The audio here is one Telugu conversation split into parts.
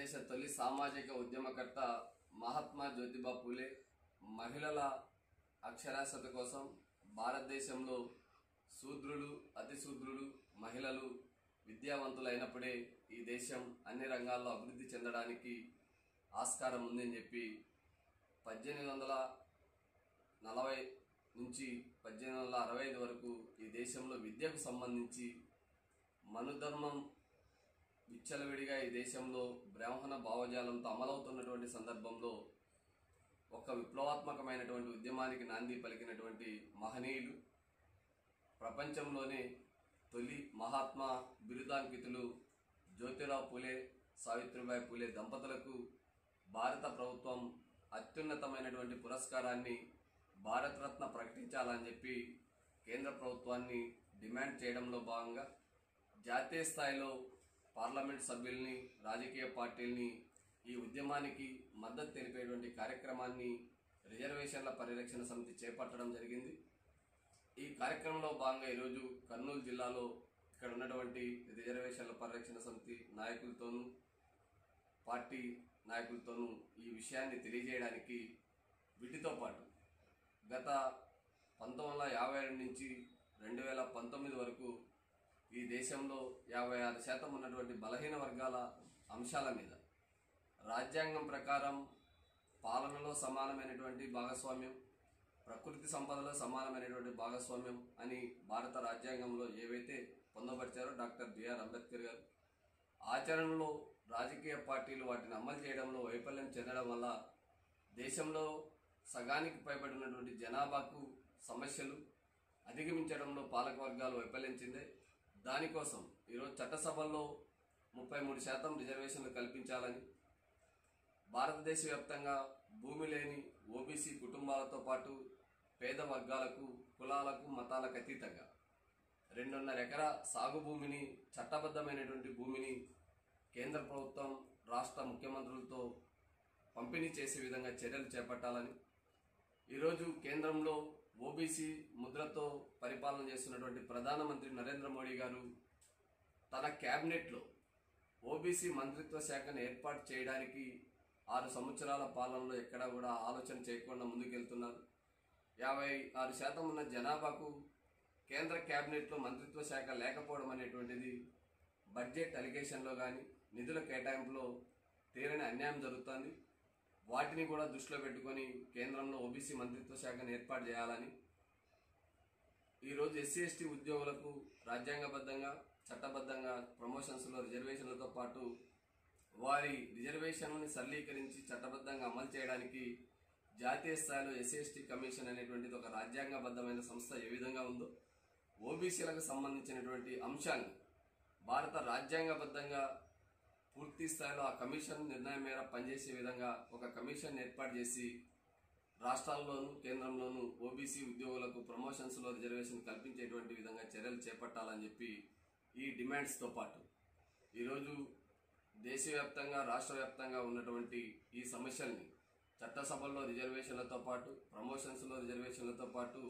భారతదేశ తొలి సామాజిక ఉద్యమకర్త మహాత్మా జ్యోతిబా పూలే మహిళల అక్షరాస్యత కోసం భారతదేశంలో శూద్రులు అతి శూద్రులు మహిళలు విద్యావంతులైనప్పుడే ఈ దేశం అన్ని రంగాల్లో అభివృద్ధి చెందడానికి ఆస్కారం ఉందని చెప్పి పద్దెనిమిది వందల నలభై నుంచి పద్దెనిమిది వందల అరవై ఐదు వరకు ఈ దేశంలో విద్యకు సంబంధించి మనుధర్మం విచ్చలవిడిగా ఈ దేశంలో బ్రాహ్మణ భావజాలంతో అమలవుతున్నటువంటి సందర్భంలో ఒక విప్లవాత్మకమైనటువంటి ఉద్యమానికి నాంది పలికినటువంటి మహనీయులు ప్రపంచంలోనే తొలి మహాత్మా బిరుదాంకితులు జ్యోతిరావు పూలే సావిత్రిబాయి పూలే దంపతులకు భారత ప్రభుత్వం అత్యున్నతమైనటువంటి పురస్కారాన్ని భారతరత్న ప్రకటించాలని చెప్పి కేంద్ర ప్రభుత్వాన్ని డిమాండ్ చేయడంలో భాగంగా జాతీయ స్థాయిలో పార్లమెంట్ సభ్యుల్ని రాజకీయ పార్టీల్ని ఈ ఉద్యమానికి మద్దతు తెలిపేటువంటి కార్యక్రమాన్ని రిజర్వేషన్ల పరిరక్షణ సమితి చేపట్టడం జరిగింది ఈ కార్యక్రమంలో భాగంగా ఈరోజు కర్నూలు జిల్లాలో ఇక్కడ ఉన్నటువంటి రిజర్వేషన్ల పరిరక్షణ సమితి నాయకులతోనూ పార్టీ నాయకులతోనూ ఈ విషయాన్ని తెలియజేయడానికి వీటితో పాటు గత పంతొమ్మిది వందల యాభై రెండు నుంచి రెండు వేల పంతొమ్మిది వరకు ఈ దేశంలో యాభై ఆరు శాతం ఉన్నటువంటి బలహీన వర్గాల అంశాల మీద రాజ్యాంగం ప్రకారం పాలనలో సమానమైనటువంటి భాగస్వామ్యం ప్రకృతి సంపదలో సమానమైనటువంటి భాగస్వామ్యం అని భారత రాజ్యాంగంలో ఏవైతే పొందపరిచారో డాక్టర్ బిఆర్ అంబేద్కర్ గారు ఆచరణలో రాజకీయ పార్టీలు వాటిని అమలు చేయడంలో వైఫల్యం చెందడం వల్ల దేశంలో సగానికి పైబడినటువంటి జనాభాకు సమస్యలు అధిగమించడంలో పాలక వర్గాలు వైఫల్యం చెందాయి దానికోసం ఈరోజు చట్టసభల్లో ముప్పై మూడు శాతం రిజర్వేషన్లు కల్పించాలని భారతదేశ వ్యాప్తంగా భూమి లేని ఓబీసీ కుటుంబాలతో పాటు పేద వర్గాలకు కులాలకు మతాలకు అతీతంగా రెండున్నర ఎకరా సాగు భూమిని చట్టబద్ధమైనటువంటి భూమిని కేంద్ర ప్రభుత్వం రాష్ట్ర ముఖ్యమంత్రులతో పంపిణీ చేసే విధంగా చర్యలు చేపట్టాలని ఈరోజు కేంద్రంలో ఓబీసీ ముద్రతో పరిపాలన చేస్తున్నటువంటి ప్రధానమంత్రి నరేంద్ర మోడీ గారు తన క్యాబినెట్లో ఓబీసీ మంత్రిత్వ శాఖను ఏర్పాటు చేయడానికి ఆరు సంవత్సరాల పాలనలో ఎక్కడా కూడా ఆలోచన చేయకుండా ముందుకెళ్తున్నారు యాభై ఆరు శాతం ఉన్న జనాభాకు కేంద్ర క్యాబినెట్లో మంత్రిత్వ శాఖ లేకపోవడం అనేటువంటిది బడ్జెట్ అలిగేషన్లో కానీ నిధుల కేటాయింపులో తీరని అన్యాయం జరుగుతుంది వాటిని కూడా దృష్టిలో పెట్టుకొని కేంద్రంలో ఓబీసీ మంత్రిత్వ శాఖను ఏర్పాటు చేయాలని ఈరోజు ఎస్సీ ఎస్టీ ఉద్యోగులకు రాజ్యాంగబద్ధంగా చట్టబద్ధంగా ప్రమోషన్స్లో రిజర్వేషన్లతో పాటు వారి రిజర్వేషన్లని సరళీకరించి చట్టబద్ధంగా అమలు చేయడానికి జాతీయ స్థాయిలో ఎస్సీ ఎస్టీ కమిషన్ అనేటువంటిది ఒక రాజ్యాంగబద్ధమైన సంస్థ ఏ విధంగా ఉందో ఓబీసీలకు సంబంధించినటువంటి అంశాన్ని భారత రాజ్యాంగబద్ధంగా పూర్తి స్థాయిలో ఆ కమిషన్ నిర్ణయం మేర పనిచేసే విధంగా ఒక కమిషన్ ఏర్పాటు చేసి రాష్ట్రాల్లోనూ కేంద్రంలోనూ ఓబీసీ ఉద్యోగులకు ప్రమోషన్స్లో రిజర్వేషన్ కల్పించేటువంటి విధంగా చర్యలు చేపట్టాలని చెప్పి ఈ డిమాండ్స్తో పాటు ఈరోజు దేశవ్యాప్తంగా రాష్ట్ర వ్యాప్తంగా ఉన్నటువంటి ఈ సమస్యల్ని చట్టసభల్లో రిజర్వేషన్లతో పాటు ప్రమోషన్స్లో రిజర్వేషన్లతో పాటు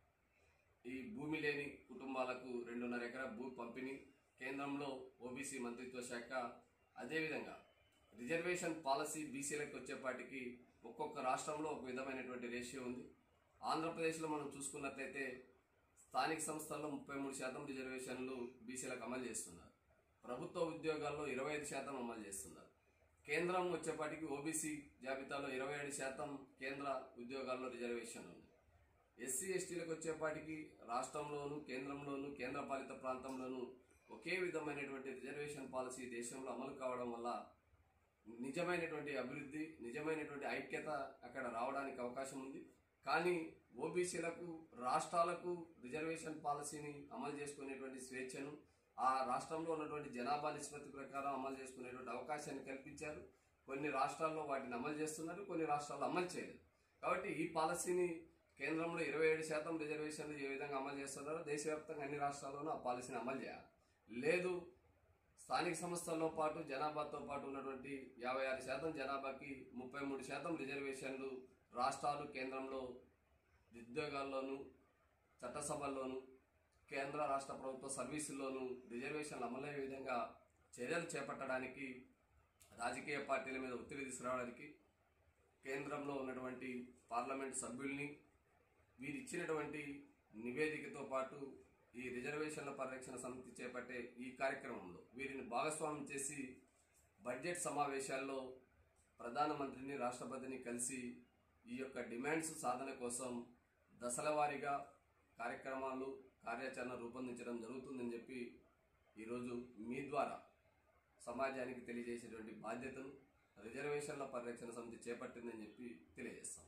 ఈ భూమి లేని కుటుంబాలకు రెండున్నర ఎకరా భూ పంపిణీ కేంద్రంలో ఓబీసీ మంత్రిత్వ శాఖ అదేవిధంగా రిజర్వేషన్ పాలసీ బీసీలకు వచ్చేపాటికి ఒక్కొక్క రాష్ట్రంలో ఒక విధమైనటువంటి రేషియో ఉంది ఆంధ్రప్రదేశ్లో మనం చూసుకున్నట్లయితే స్థానిక సంస్థల్లో ముప్పై మూడు శాతం రిజర్వేషన్లు బీసీలకు అమలు చేస్తున్నారు ప్రభుత్వ ఉద్యోగాల్లో ఇరవై ఐదు శాతం అమలు చేస్తున్నారు కేంద్రం వచ్చేపాటికి ఓబీసీ జాబితాలో ఇరవై ఏడు శాతం కేంద్ర ఉద్యోగాల్లో రిజర్వేషన్ ఉంది ఎస్సీ ఎస్టీలకు వచ్చేపాటికి రాష్ట్రంలోను కేంద్రంలోను కేంద్రపాలిత ప్రాంతంలోను ఒకే విధమైనటువంటి రిజర్వేషన్ పాలసీ దేశంలో అమలు కావడం వల్ల నిజమైనటువంటి అభివృద్ధి నిజమైనటువంటి ఐక్యత అక్కడ రావడానికి అవకాశం ఉంది కానీ ఓబీసీలకు రాష్ట్రాలకు రిజర్వేషన్ పాలసీని అమలు చేసుకునేటువంటి స్వేచ్ఛను ఆ రాష్ట్రంలో ఉన్నటువంటి జనాభా నిష్పత్తి ప్రకారం అమలు చేసుకునేటువంటి అవకాశాన్ని కల్పించారు కొన్ని రాష్ట్రాల్లో వాటిని అమలు చేస్తున్నారు కొన్ని రాష్ట్రాల్లో అమలు చేయలేదు కాబట్టి ఈ పాలసీని కేంద్రంలో ఇరవై ఏడు శాతం రిజర్వేషన్లు ఏ విధంగా అమలు చేస్తున్నారో దేశవ్యాప్తంగా అన్ని రాష్ట్రాల్లోనూ ఆ పాలసీని అమలు చేయాలి లేదు స్థానిక సంస్థల్లో పాటు జనాభాతో పాటు ఉన్నటువంటి యాభై ఆరు శాతం జనాభాకి ముప్పై మూడు శాతం రిజర్వేషన్లు రాష్ట్రాలు కేంద్రంలో ఉద్యోగాల్లోనూ చట్టసభల్లోనూ కేంద్ర రాష్ట్ర ప్రభుత్వ సర్వీసుల్లోనూ రిజర్వేషన్లు అమలయ్యే విధంగా చర్యలు చేపట్టడానికి రాజకీయ పార్టీల మీద ఒత్తిడి తీసుకురావడానికి కేంద్రంలో ఉన్నటువంటి పార్లమెంట్ సభ్యుల్ని వీరిచ్చినటువంటి నివేదికతో పాటు ఈ రిజర్వేషన్ల పరిరక్షణ సమితి చేపట్టే ఈ కార్యక్రమంలో వీరిని భాగస్వామ్యం చేసి బడ్జెట్ సమావేశాల్లో ప్రధానమంత్రిని రాష్ట్రపతిని కలిసి ఈ యొక్క డిమాండ్స్ సాధన కోసం దశల వారీగా కార్యక్రమాలు కార్యాచరణ రూపొందించడం జరుగుతుందని చెప్పి ఈరోజు మీ ద్వారా సమాజానికి తెలియజేసేటువంటి బాధ్యతను రిజర్వేషన్ల పరిరక్షణ సమితి చేపట్టిందని చెప్పి తెలియజేస్తాం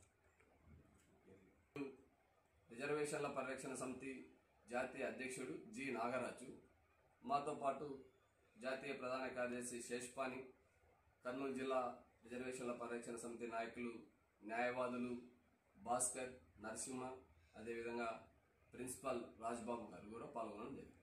రిజర్వేషన్ల పరిరక్షణ సమితి జాతీయ అధ్యక్షుడు జి నాగరాజు మాతో పాటు జాతీయ ప్రధాన కార్యదర్శి శేష్పాని కర్నూలు జిల్లా రిజర్వేషన్ల పరిరక్షణ సమితి నాయకులు న్యాయవాదులు భాస్కర్ నరసింహ అదేవిధంగా ప్రిన్సిపల్ రాజ్బాబు గారు కూడా పాల్గొనడం జరిగింది